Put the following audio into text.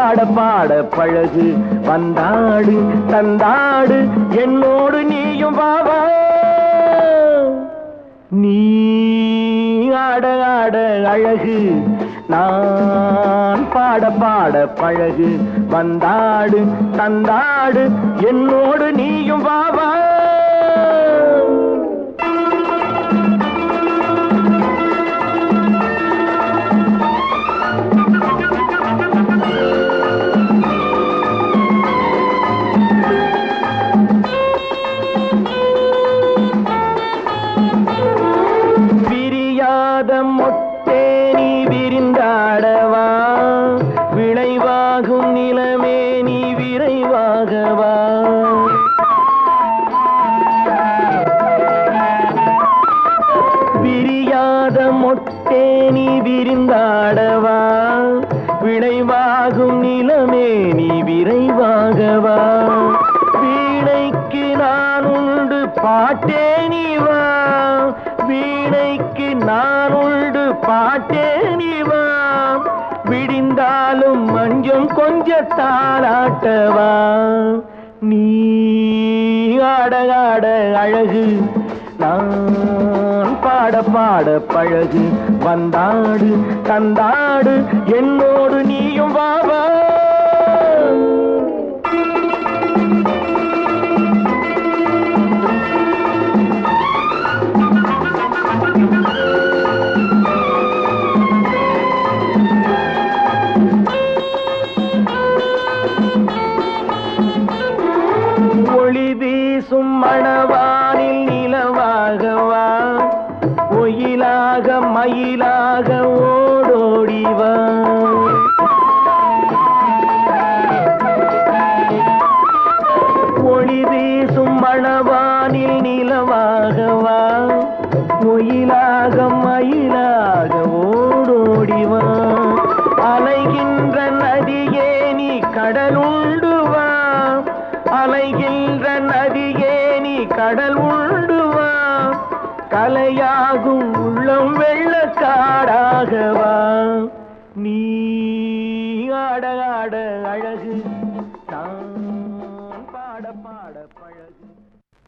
பாட பாட பழகு வந்தாடு தந்தாடு என்னோடு நீயும் வாவா நீ ஆட ஆட அழகு நான் பாட பாட பழகு வந்தாடு தந்தாடு என்னோடு நீயும் வாவா விரியாத மொட்டே நீ விரிந்தாடவா விளைவாகும் நிலமே நீ விரைவாகவா விரியாத மொட்டே நீ விரிந்தாடவா விளைவாகும் நிலமே நீ விரைவாகவா வீணைக்கு நான் உண்டு பாட்டே நீ வா வீணைக்கு நான் உண்டு பாட்டே நீ வா விடிந்தாலும் மஞ்சம் கொஞ்ச தாளாட்டவா நீ ஆட ஆட அழகு நான் பாட பாட பழகு வந்தாடு தந்தாடு என்னோடு நீயும் வாவா ஒளி வீசும் மணவானில் நிலவாகவா ஒயிலாக மயிலாக ஓடோடிவா ஒளி வீசும் மணவானில் நிலவாகவா ஒயிலாக மயிலாக ஓடோடிவா அலைகின்ற நதியே நீ கடலுண்டு வா அலைகின்ற நதியே நீ கடல் உண்டு வா கலையாகும் உள்ளம் வெள்ளக்காடாகவா நீ ஆட ஆட அழகு நான் பாட பாட பழகு